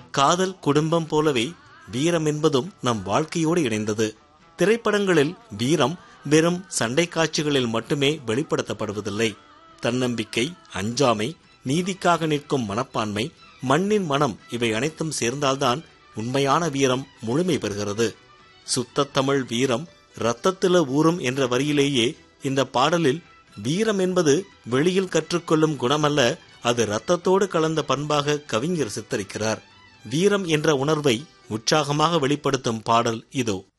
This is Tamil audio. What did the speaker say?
காதல் குடும்பம் போலவே வீரம் என்பதும் நம் வாழ்க்கையோடு இணைந்தது திரைப்படங்களில் வீரம் வெறும் சண்டை காட்சிகளில் மட்டுமே வெளிப்படுத்தப்படுவதில்லை தன்னம்பிக்கை அஞ்சாமை நீதிக்காக நிற்கும் மனப்பான்மை மண்ணின் மனம் இவை அனைத்தும் சேர்ந்தால்தான் உண்மையான வீரம் முழுமை பெறுகிறது சுத்த தமிழ் வீரம் ரத்தத்தில ஊறும் என்ற வரியிலேயே இந்த பாடலில் வீரம் என்பது வெளியில் கற்றுக்கொள்ளும் குணமல்ல அது ரத்தத்தோடு கலந்த பண்பாக கவிஞர் சித்தரிக்கிறார் வீரம் என்ற உணர்வை உற்சாகமாக வெளிப்படுத்தும் பாடல் இதோ